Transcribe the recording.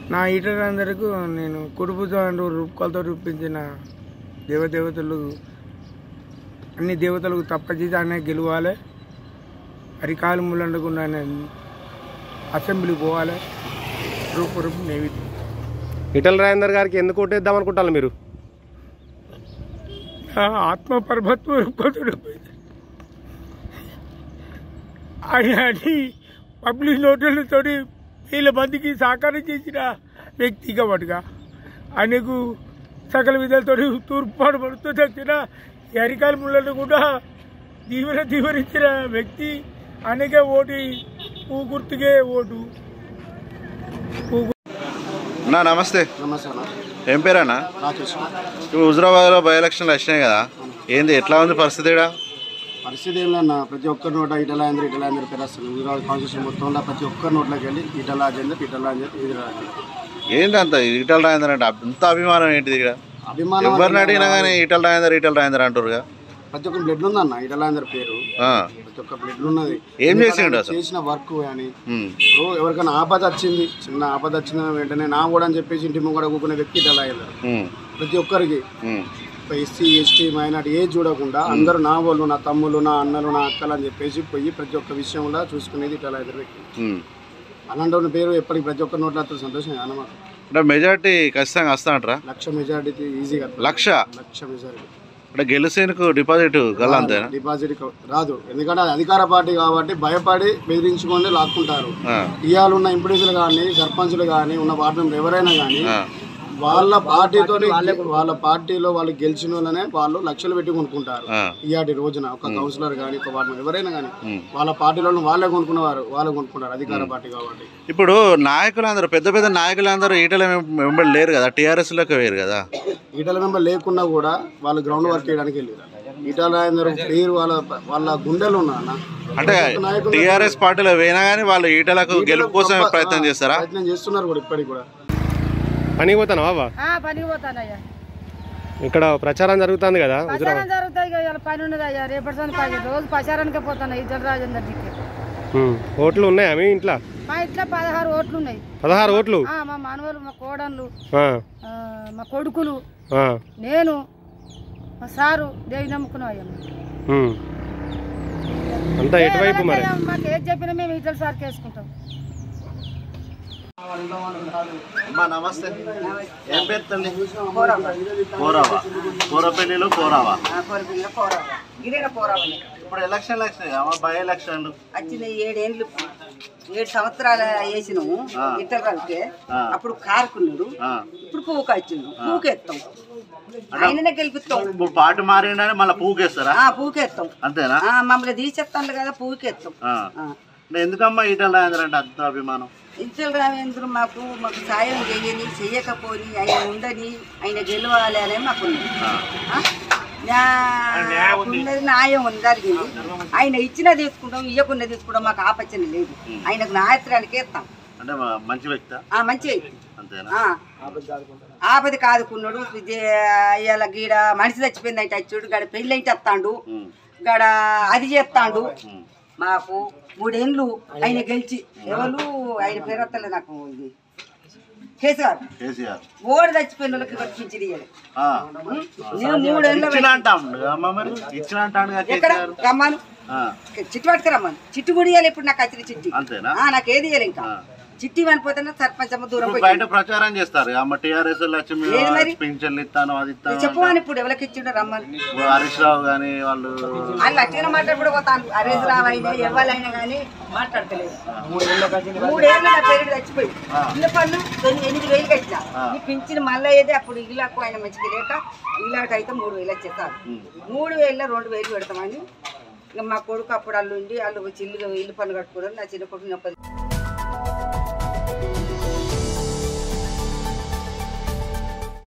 నా ఈటలందరికీ నేను కుడుపుతో అంటూ రూపకాలతో రూపించిన దేవదేవతలు అన్ని దేవతలకు తప్పచేసి ఆయన గెలవాలి అరికాలు ముళ్ళండకుండా ఆయన అసెంబ్లీ పోవాలి రూపు రూపు నైవేద్యం ఈటల రాజేందర్ గారికి ఎందుకు ఓటేద్దాం అనుకుంటారు మీరు నా ఆత్మ పరమత్వ రూపతుడు ఆయన అని పబ్లిక్ నోటీలతో వేల మందికి సహకారం చేసిన వ్యక్తి కాబట్టిగా ఆయనకు సకల విధాలతో తూర్పాటు పడుతూ వచ్చిన ఈ అరికాల ముళ్ళను కూడా దీవెన దీవరించిన వ్యక్తి ఆయనకే ఓటు పూ గుర్తుకే ఓటు పూ నా నమస్తే నమస్తే అన్న ఏం పేరన్నా రాకేష్ ఇప్పుడు హుజరాబాద్లో బై ఎలక్షన్లు వచ్చినాయి కదా ఏంది ఎట్లా ఉంది పరిస్థితి ఈడ పరిస్థితి ఏం లేదన్న ప్రతి ఒక్కరి నోట ఇటలాంధ్ర ఇటలాంధ్ర పేరు వస్తుంది హైదరాబాద్ కాన్స్టిట్యూషన్ మొత్తంలో ప్రతి ఒక్కరి నోట్లోకి వెళ్ళి ఇటలా రాజేందర్ ఇటలా రాజేందర్ ఇది రాజేందర్ ఏంది అంత ఈటల రాజేందర్ అంటే అంత అభిమానం ఏంటిది ఇక్కడ అభిమానం ఎవరిని అడిగినా కానీ ఈటల రాజేందర్ ఈటల రాజేందర్ అంటారుగా ప్రతి ఒక్క బ్లడ్ ఉందన్న ఇటలాంధ్ర పేరు ఆ, ప్రతి ఒక్క బ్లడ్ ఉన్నది ఏం చేసిండు అసలు? చేసిన వర్క్ కానీ ఉమ్, ఇప్పుడు ఎవరికైనా ఆపద వచ్చింది చిన్న ఆపద వచ్చిన వెంటనే నా కూడా అని చెప్పేసి ఇంటి ముంగడ కూకునే వ్యక్తి ఇటలా రాజేందర్ ఉమ్, ప్రతి ఒక్కరికి ఉమ్, ఎస్సీ ఎస్టీ మైనార్టీ ఏది చూడకుండా అందరూ నా వాళ్ళు నా తమ్ముళ్ళు నా అన్నలు నా అక్కలు అని చెప్పేసి పోయి ప్రతి ఒక్క విషయంలో చూసుకునేది ఇటలా రాజేందర్ వ్యక్తి ఉమ్. అలాంటి వాళ్ళ పేరు ఎప్పటికి ప్రతి ఒక్క నోట్లో అతను సంతోషం అన్నమాట అంటే మెజార్టీ ఖచ్చితంగా వస్తా అంటారా లక్ష మెజారిటీ ఈజీగా లక్ష లక్ష మెజారిటీ అంటే గెలిసేందుకు డిపాజిట్ గల్ల అంతేనా డిపాజిట్ క- రాదు ఎందుకంటే అది అధికార పార్టీ కాబట్టి భయపడి బెదిరించుకొని లాక్కుంటారు ఆ, ఇవాళ ఉన్న ఎంపీడీసీలు కానీ సర్పంచులు కానీ ఉన్న వార్డు మెంబర్ ఎవరైనా కానీ ఆ, వాళ్ళ పార్టీతో వాళ్ళ పార్టీలో వాళ్ళు గెలిచిన వాళ్ళనే వాళ్ళు లక్షలు పెట్టి కొనుక్కుంటారు ఆ, ఇవాటి రోజున ఒక కౌన్సిలర్ కానీ ఒక వార్డు మెంబర్ ఎవరైనా కానీ ఉమ్. వాళ్ళ పార్టీలో వాళ్ళే కొనుక్కునేవారు వాళ్ళే కొనుక్కుంటారు అధికార పార్టీ కాబట్టి ఇప్పుడు నాయకులందరూ పెద్ద పెద్ద నాయకులందరూ ఈటల వెంబడి లేరు కదా టీఆర్ఎస్ లోకి వేరు కదా ఈటల మెంబర్ లేకున్నా కూడా వాళ్ళు గ్రౌండ్ వర్క్ చేయడానికి వెళ్ళారు ఈటల రాజేందర్ పేరు వాళ్ళ వాళ్ళ గుండెలు ఉన్నా అన్న అంటే నాయకులు టీఆర్ఎస్ పార్టీలో పోయినా కానీ వాళ్ళు ఈటలకు గెలుపు కోసం ప్రయత్నం చేస్తారా ప్రయత్నం చేస్తున్నారు కూడా ఇప్పటికి కూడా పనికి పోతానా బాబా ఆ, పనికి పోతానయ్యా ఇక్కడ ప్రచారం జరుగుతుంది కదా హుజరాబాద్ ప్రచారం జరుగుతాయి ఇక ఇలా పని ఉన్నది అయ్యా రేపటి సంది పని రోజు ప్రచారానికే పోతాను ఇద్దరు రాజేందర్ దిక్కి ఉమ్. ఓట్లు ఉన్నాయా మీ ఇంట్లో మా ఇంట్లో పదహారు ఓట్లు ఉన్నాయి పదహారు ఓట్లు ఆ, మా మనవలు మా కోడన్లు ఆ, ఆ, మా కొడుకులు ఆ, నేను మా సారు దేవి నమ్ముకున్నాం అయ్యా మేము. ఉమ్. అంతా ఎటువైపు మరి ఎవరికైనా మాకు ఏది చెప్పినా మేము ఇతర సార్కి వేసుకుంటాం అమ్మా నమస్తే ఏం పేరు తల్లి పోరావా పోరపల్లిలో పోరావా ఇప్పుడు ఎలక్షన్లు వచ్చినాయి అమ్మ బై ఎలక్షన్లు వచ్చిన ఏడేండ్లు ఏడు సంవత్సరాలు వేసినాము ఇతర కలిపే అప్పుడు కారుకున్నాడు ఆ. ఇప్పుడు పువ్వు కాచిండు పువ్వుకెత్తాం ఆయననే గెలిపిస్తాం ఇప్పుడు పాటు మారిండని మళ్ళీ పూకేస్తారా ఆ పువ్వుకెత్తాం అంతేనా ఆ, మమ్మల్ని తీసేస్తాను కదా పువ్వుకెత్తాం ఆ. అంటే ఎందుకమ్మా ఈటల రాజేంద్ర అంటే అంత అభిమానం ఇంచల రామేంద్ర మాకు మాకు సాయం చేయని చెయ్యకపోని ఆయన ఉండని ఆయన గెలవాలి అనే మాకు ఉంది. ఆ? న్యా- ఉన్నది న్యాయం ఉంది జరిగింది ఆయన ఇచ్చినా తీసుకుంటాం ఇయ్యకుండా తీసుకుంటాం మాకు ఆపచ్చని లేదు ఆయనకు నాయత్రానికి ఇస్తాం అంటే మ- మంచి వ్యక్తి ఆ మంచి అంతేనా ఆ. ఆపది కాదుకున్నాడు ఇవాళ గీడ మనిషి చచ్చిపోయిందంటే వచ్చాడు గడ పెళ్ళి అయితే వస్తాడు ఉమ్. గడ అది చేస్తాడు మాకు మూడేళ్ళు ఆయన గెలిచి ఎవరు ఆయన పేరు వస్తలే నాకు ఇది కేసీఆర్ కేసీఆర్ ఓడి చచ్చిపోయిన వాళ్ళకి ఎవరికి పింఛన్ ఇయ్యలే ఆ. నేను మూడేళ్ళు ఇచ్చిన అంటాడు అమ్మ మరి ఇచ్చిన అంటాడు కదా ఎక్కడ కేసీఆర్ రమ్మను ఆ. చిట్టు పట్టుకు రమ్మను చిట్టు కూడా ఇయ్యాలి ఇప్పుడు నాకు వచ్చిన చిట్టి అంతేనా ఆ, నాకు ఏది ఇయ్యాలి ఇంకా చిట్టి అనిపోతే సర్పంచ్ అమ్మ దూరం ఇప్పుడు పోయి బయట ప్రచారం చేస్తారు అమ్మ టీఆర్ఎస్ వచ్చి మేము ఏది మరి? పింఛన్లు ఇస్తాను అది ఇస్తాను చెప్పమని ఇప్పుడు ఎవరికి ఇచ్చిండో రమ్మని ఇప్పుడు హరీష్ రావు కానీ వాళ్ళు వాళ్ళు అట్టిన మాట్లాడి పోతాను హరీష్ రావు అయినా ఎవరైనా కానీ మాట్లాడతలేదు మూడేళ్ళు నా పేరు చచ్చిపోయి ఇల్లు పన్ను తొమ్మిది ఎనిమిది వేలు కట్టిన ఈ పింఛన్ మళ్ళీ ఏది అప్పుడు ఇల్లాకు ఆయన మంచిగా లేక ఇల్లాట అయితే మూడు వేలు వచ్చేసారు మూడు వేలలో రెండు వేలు పెడతామని ఇక మా కొడుకు అప్పుడు వాళ్ళు ఉండి వాళ్ళు వచ్చి ఇల్లు ఇల్లు పన్ను కట్టుకోవడం నా చిన్న కొడుకు నొప్పది